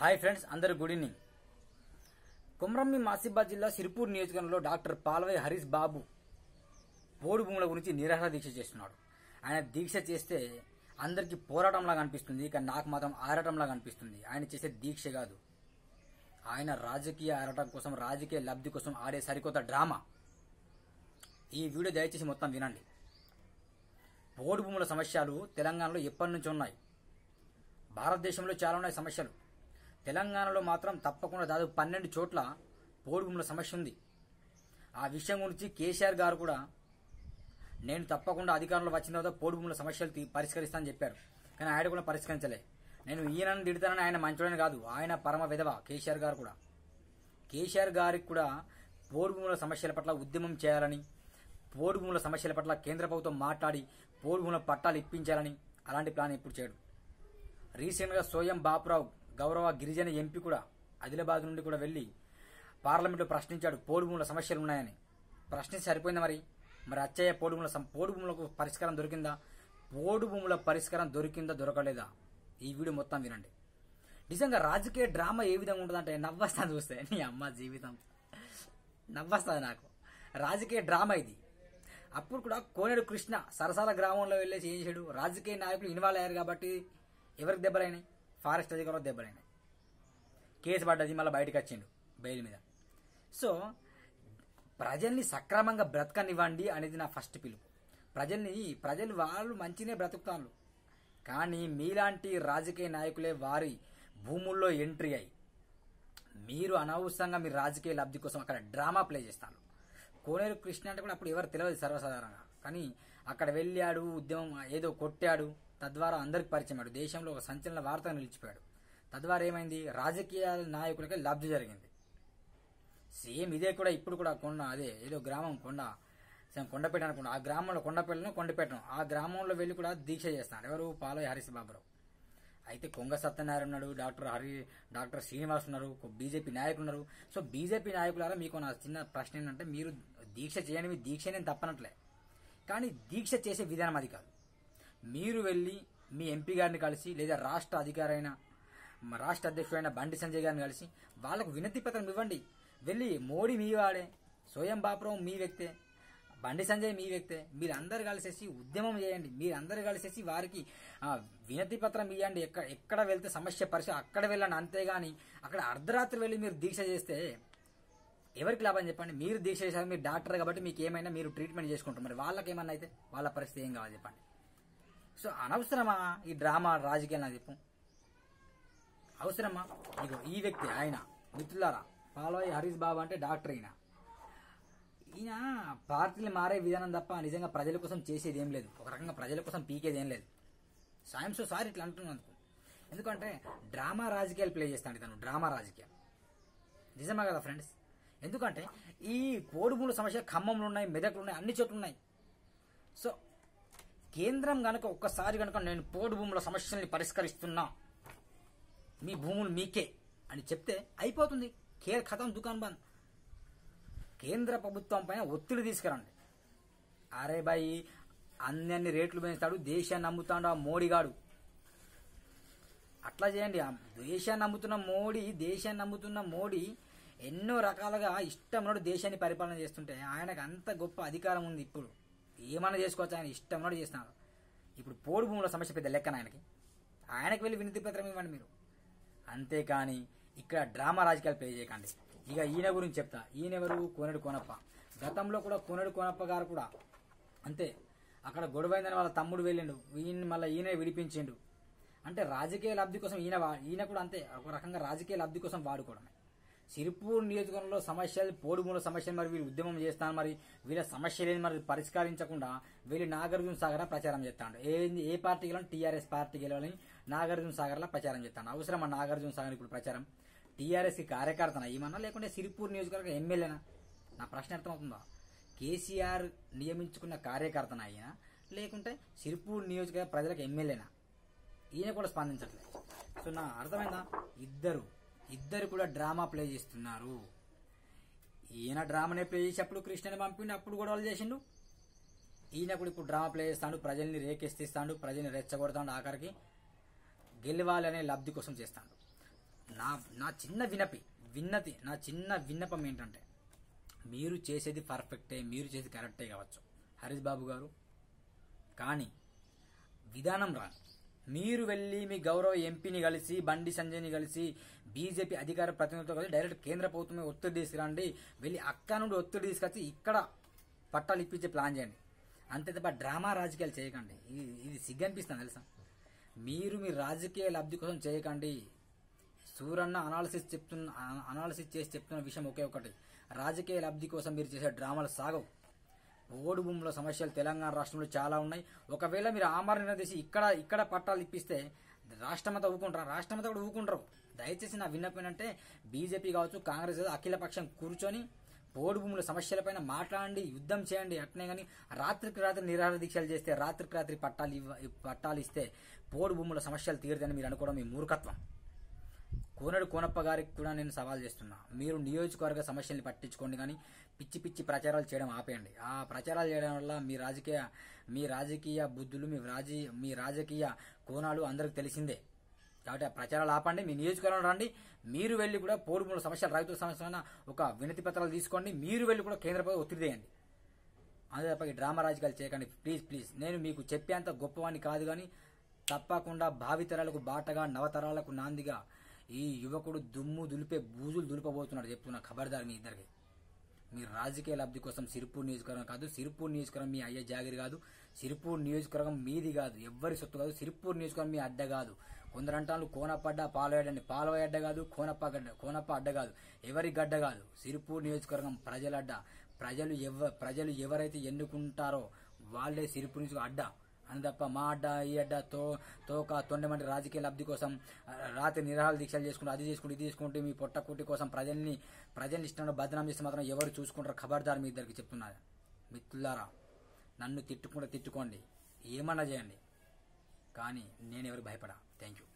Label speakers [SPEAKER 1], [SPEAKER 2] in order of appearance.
[SPEAKER 1] hi friends అందరు good evening Kumrambheem మాసిబాద్ జిల్లా సిరిపూర్ నియోజకవర్గంలో డాక్టర్ పాల్వై హరీష్ బాబు పోడు భూముల గురించి నిరాహార దీక్ష చేస్తున్నాడు ఆయన దీక్ష చేస్తే అందరికీ పోరాటంలాగా అనిపిస్తుంది కానీ నాకు మాత్రం ఆరాటంలాగా అనిపిస్తుంది ఆయన చేసే దీక్ష కాదు ఆయన రాజకీయ ఆరాటం కోసం రాజకీయ లబ్ధి కోసం ఆడే సరికొత్త డ్రామా ఈ వీడియో దయచేసి మొత్తం వినండి పోడు భూముల సమస్యలు తెలంగాణలో ఎప్పటి నుంచి ఉన్నాయి భారతదేశంలో చాలా ఉన్నాయి సమస్యలు తెలంగాణలో మాత్రం తప్పకుండా దాదాపు పన్నెండు చోట్ల పోడు భూముల సమస్య ఉంది ఆ విషయం గురించి కేసీఆర్ గారు కూడా నేను తప్పకుండా అధికారంలో వచ్చిన తర్వాత పోడు భూముల సమస్యలు తీ- పరిష్కరిస్తానని చెప్పారు కానీ ఆయన కూడా పరిష్కరించలే నేను ఈయనను తిడతానని ఆయన మంచోడని కాదు ఆయన పరమ విధవ కేసీఆర్ గారు కూడా కేసీఆర్ గారికి కూడా పోడు భూముల సమస్యల పట్ల ఉద్యమం చేయాలని పోడు భూముల సమస్యల పట్ల కేంద్ర ప్రభుత్వం మాట్లాడి పోడు భూముల పట్టాలు ఇప్పించాలని అలాంటి ప్లాన్ ఎప్పుడు చేయడు రీసెంట్గా సోయం బాపురావు గౌరవ గిరిజన ఎంపీ కూడా ఆదిలాబాద్ నుండి కూడా వెళ్ళి పార్లమెంట్లో ప్రశ్నించాడు పోడు భూముల సమస్యలు ఉన్నాయని ప్రశ్నించి సరిపోయింది మరి మరి అచ్చయ్య పోడు భూముల సమ- పోడు భూములకు పరిష్కారం దొరికిందా పోడు భూముల పరిష్కారం దొరికిందా దొరకలేదా ఈ వీడియో మొత్తం వినండి నిజంగా రాజకీయ డ్రామా ఏ విధంగా ఉంటుందంటే నవ్వస్తాను చూస్తే నీ అమ్మ జీవితం నవ్వస్తుంది నాకు రాజకీయ డ్రామా ఇది అప్పుడు కూడా కోనేడు కృష్ణ సరసాల గ్రామంలో వెళ్ళేసి ఏం చేశాడు రాజకీయ నాయకులు ఇన్వాల్వ్ అయ్యారు కాబట్టి ఎవరికి దెబ్బలైనాయి ఫారెస్ట్ అధికారులకు దెబ్బలైనాయి కేసు పడ్డది మళ్ళీ బయటకు వచ్చిండు బెయిల్ మీద సో ప్రజల్ని సక్రమంగా బ్రతకనివ్వండి అనేది నా ఫస్ట్ పిలుపు ప్రజల్ని ప్రజలు వాళ్ళు మంచినే బ్రతుకుతారు కానీ మీలాంటి రాజకీయ నాయకులే వారి భూముల్లో ఎంట్రీ అయ్యి మీరు అనవసరంగా మీ రాజకీయ లబ్ధి కోసం అక్కడ డ్రామా ప్లే చేస్తారు కోనేరు కృష్ణ అంటే కూడా అప్పుడు ఎవరు తెలియదు సర్వసాధారణంగా కానీ అక్కడ వెళ్ళాడు ఉద్యమం ఏదో కొట్టాడు తద్వారా అందరికి పరిచయం అయ్యాడు దేశంలో ఒక సంచలన వార్త నిలిచిపోయాడు తద్వారా ఏమైంది రాజకీయ నాయకులకి లబ్ధి జరిగింది సేమ్ ఇదే కూడా ఇప్పుడు కూడా కొండ అదే ఏదో గ్రామం కొండ సేమ్ కొండపేట అనుకున్నా ఆ గ్రామంలో కొండపేటను కొండపేటను ఆ గ్రామంలో వెళ్ళి కూడా దీక్ష చేస్తాడు ఎవరు పాలయ్య హరీష్ బాబురావు అయితే కొంగ సత్యనారాయణ ఉన్నాడు డాక్టర్ హరి డాక్టర్ శ్రీనివాస్ ఉన్నారు బీజేపీ నాయకులు ఉన్నారు సో బీజేపీ నాయకులారా మీకు నా చిన్న ప్రశ్న ఏంటంటే మీరు దీక్ష చేయని మీ దీక్ష నేను తప్పనట్లే కానీ దీక్ష చేసే విధానం అది కాదు మీరు వెళ్ళి మీ ఎంపీ గారిని కలిసి లేదా రాష్ట్ర అధికారైన మా రాష్ట్ర అధ్యక్షుడైన బండి సంజయ్ గారిని కలిసి వాళ్ళకు వినతి పత్రం ఇవ్వండి వెళ్ళి మోడీ మీ వాడే స్వయం బాపురం మీ వ్యక్తే బండి సంజయ్ మీ వ్యక్తే మీరందరు కలిసేసి ఉద్యమం చేయండి మీరందరు కలిసేసి వారికి ఆ, వినతి పత్రం ఇవ్వండి ఎక్కడ ఎక్కడ వెళ్తే సమస్య పరిస్థితి అక్కడ వెళ్ళండి అంతేగాని అక్కడ అర్ధరాత్రి వెళ్ళి మీరు దీక్ష చేస్తే ఎవరికి లాభం చెప్పండి మీరు దీక్ష చేశారు మీరు డాక్టర్ కాబట్టి మీకు ఏమైనా మీరు ట్రీట్మెంట్ చేసుకుంటారు మరి వాళ్ళకి ఏమన్నా అయితే వాళ్ళ పరిస్థితి ఏం కావాలి చెప్పండి సో అనవసరమా ఈ డ్రామా రాజకీయాలు నాకు చెప్పు అవసరమా ఇగో ఈ వ్యక్తి ఆయన మిత్రులారా పాలవాయి హరీష్ బాబు అంటే డాక్టర్ ఈయన ఈయన పార్టీలు మారే విధానం తప్ప నిజంగా ప్రజల కోసం చేసేది ఏం లేదు ఒక రకంగా ప్రజల కోసం పీకేది ఏం లేదు సాయం సో సార్ ఇట్లా అంటున్నందుకు ఎందుకంటే డ్రామా రాజకీయాలు ప్లే చేస్తాడు తను డ్రామా రాజకీయాలు నిజమే కదా ఫ్రెండ్స్ ఎందుకంటే ఈ కోడుమూల సమస్య ఖమ్మంలో ఉన్నాయి మెదక్లు ఉన్నాయి అన్ని చోట్ల ఉన్నాయి సో కేంద్రం గనక ఒక్కసారి గనక నేను పోడు భూముల సమస్యల్ని పరిష్కరిస్తున్నా మీ భూములు మీకే అని చెప్తే అయిపోతుంది కే ఖతం దుకాన్ బంద్ కేంద్ర ప్రభుత్వం పైన ఒత్తిడి తీసుకురండి అరే బాయ్ అన్ని అన్ని రేట్లు పెంచుతాడు దేశాన్ని నమ్ముతాడు ఆ మోడీగాడు అట్లా చేయండి ఆ దేశాన్ని నమ్ముతున్న మోడీ దేశాన్ని నమ్ముతున్న మోడీ ఎన్నో రకాలుగా ఇష్టం ఉన్నట్టు దేశాన్ని పరిపాలన చేస్తుంటే ఆయనకు అంత గొప్ప అధికారం ఉంది ఇప్పుడు ఏమన్నా చేసుకోవచ్చు ఆయన ఇష్టం ఉన్నట్టు చేస్తున్నారు ఇప్పుడు పోడు భూముల సమస్య పెద్ద లెక్కన ఆయనకి ఆయనకు వెళ్ళి వినతి పత్రం ఇవ్వండి మీరు అంతేకాని ఇక్కడ డ్రామా రాజకీయాలు ప్లే చేయకండి ఇక ఈయన గురించి చెప్తా ఈయన ఎవరు కోనడు కోనప్ప గతంలో కూడా కోనడు కోనప్ప గారు కూడా అంతే అక్కడ గొడవైందని వాళ్ళ తమ్ముడు వెళ్ళిండు ఈయన మళ్ళీ ఈయన విడిపించిండు అంటే రాజకీయ లబ్ధి కోసం ఈయన వా- ఈయన కూడా అంతే ఒక రకంగా రాజకీయ లబ్ధి కోసం వాడుకోవడమే సిరిపూర్ నియోజకవర్గంలో సమస్యలు పోడుమూల సమస్యలు మరి వీళ్ళు ఉద్యమం చేస్తాను మరి వీళ్ళ సమస్యలేని మరి పరిష్కరించకుండా వీళ్ళు నాగార్జున సాగర్ ప్రచారం చేస్తాడు ఏ ఏ పార్టీ గెలవని టీఆర్ఎస్ పార్టీ గెలవాలని నాగార్జున సాగర్ లో ప్రచారం చేస్తాడు అవసరమా నాగార్జున సాగర్ ఇప్పుడు ప్రచారం టీఆర్ఎస్ కి కార్యకర్తన ఏమన్నా లేకుంటే సిరిపూర్ నియోజకవర్గ ఎమ్మెల్యేనా నా ప్రశ్న అర్థమవుతుందా కేసీఆర్ నియమించుకున్న కార్యకర్తన అయినా లేకుంటే సిరిపూర్ నియోజకవర్గ ప్రజలకు ఎమ్మెల్యేనా ఈయన కూడా స్పందించట్లేదు సో నా అర్థమైందా ఇద్దరు ఇద్దరు కూడా డ్రామా ప్లే చేస్తున్నారు ఈయన డ్రామానే ప్లే చేసేటప్పుడు కృష్ణని పంపిండు అప్పుడు గొడవలు చేసిండు ఈయన కూడా ఇప్పుడు డ్రామా ప్లే చేస్తాడు ప్రజల్ని రేకెత్తిస్తాడు ప్రజల్ని రెచ్చగొడతాడు ఆఖరికి గెలవాలనే లబ్ధి కోసం చేస్తాడు నా నా చిన్న వినపి విన్నతి నా చిన్న విన్నపం ఏంటంటే మీరు చేసేది పర్ఫెక్టే మీరు చేసేది కరెక్టే కావచ్చు హరీష్ బాబు గారు కానీ విధానం రాను మీరు వెళ్ళి మీ గౌరవ ఎంపీని కలిసి బండి సంజయ్ని కలిసి బీజేపీ అధికార ప్రతినిధులతో కలిసి డైరెక్ట్ కేంద్ర ప్రభుత్వమే ఒత్తిడి తీసుకురండి వెళ్ళి అక్క నుండి ఒత్తిడి తీసుకొచ్చి ఇక్కడ పట్టాలు ఇప్పించే ప్లాన్ చేయండి అంతే తప్ప డ్రామా రాజకీయాలు చేయకండి ఇది ఇది సిగ్గనిపిస్తుంది తెలుసా మీరు మీ రాజకీయ లబ్ధి కోసం చేయకండి సూరన్న అనాలిసిస్ చెప్తున్న అనాలిసిస్ చేసి చెప్తున్న విషయం ఒకే ఒకటి రాజకీయ లబ్ధి కోసం మీరు చేసే డ్రామాలు సాగవు ఓడు భూముల సమస్యలు తెలంగాణ రాష్ట్రంలో చాలా ఉన్నాయి ఒకవేళ మీరు ఆమరణ తీసి ఇక్కడ ఇక్కడ పట్టాలు ఇప్పిస్తే రాష్ట్రమంతా ఊకుంటారు రాష్ట్రమంతా కూడా ఊకుంటారు దయచేసి నా విన్నపం ఏంటంటే బీజేపీ కావచ్చు కాంగ్రెస్ కావచ్చు, అఖిల పక్షం కూర్చొని పోడు భూముల సమస్యలపైన మాట్లాడండి యుద్ధం చేయండి అట్నే కానీ రాత్రికి రాత్రి నిరాహార దీక్షలు చేస్తే రాత్రికి రాత్రి పట్టాలు ఇవ్వ పట్టాలు ఇస్తే పోడు భూముల సమస్యలు తీరుదని మీరు అనుకోవడం మీ మూర్ఖత్వం కోనడు కోనప్ప గారికి కూడా నేను సవాల్ చేస్తున్నా మీరు నియోజకవర్గ సమస్యల్ని పట్టించుకోండి కానీ పిచ్చి పిచ్చి ప్రచారాలు చేయడం ఆపేయండి ఆ ప్రచారాలు చేయడం వల్ల మీ రాజకీయ మీ రాజకీయ బుద్ధులు మీ రాజీ మీ రాజకీయ కోణాలు అందరికి తెలిసిందే కాబట్టి ఆ ప్రచారాలు ఆపండి మీ నియోజకవర్గం రండి మీరు వెళ్ళి కూడా పోడుమూల సమస్యలు రైతుల సమస్యలైన ఒక వినతి పత్రాలు తీసుకోండి మీరు వెళ్ళి కూడా కేంద్ర ప్రభుత్వం ఒత్తిడి చేయండి అదే తప్ప ఈ డ్రామా రాజకీయాలు చేయకండి ప్లీజ్ ప్లీజ్ నేను మీకు చెప్పేంత గొప్పవాణ్ణి కాదు కానీ తప్పకుండా భావితరాలకు బాటగా నవతరాలకు నాందిగా ఈ యువకుడు దుమ్ము దులిపే బూజులు దులిపబోతున్నాడు చెప్తున్నా ఖబర్దార్ మీ ఇద్దరికి మీ రాజకీయ లబ్ధి కోసం సిరిపూర్ నియోజకవర్గం కాదు సిరిపూర్ నియోజకవర్గం మీ అయ్యే జాగిరి కాదు సిరిపూర్ నియోజకవర్గం మీది కాదు ఎవ్వరి సొత్తు కాదు సిరిపూర్ నియోజకవర్గం మీ అడ్డ కాదు కొందరు అంటారు కోనప్ప అడ్డ పాలవేడండి పాలవ అడ్డ కాదు కోనప్ప గడ్డ కోనప్ప అడ్డ కాదు ఎవరి గడ్డ కాదు సిరిపూర్ నియోజకవర్గం ప్రజల అడ్డ ప్రజలు ఎవ ప్రజలు ఎవరైతే ఎన్నుకుంటారో వాళ్ళే సిరిపూర్ నియోజకవర్గం అడ్డ అని తప్ప మా అడ్డ ఈ అడ్డ తో తోక తొండమంటి రాజకీయ లబ్ధి కోసం ఆ, రాత్రి నిరాహార దీక్షలు చేసుకుంటూ అది చేసుకుంటూ ఇది చేసుకుంటూ మీ పొట్ట కుట్టి కోసం ప్రజల్ని ప్రజల్ని ఇష్టంలో బదనాం చేస్తే మాత్రం ఎవరు చూసుకుంటారు ఖబర్దార్ మీ ఇద్దరికి చెప్తున్నారు మిత్రులారా నన్ను తిట్టుకుంటే తిట్టుకోండి ఏమన్నా చేయండి కానీ నేను ఎవరికి భయపడా థ్యాంక్ యూ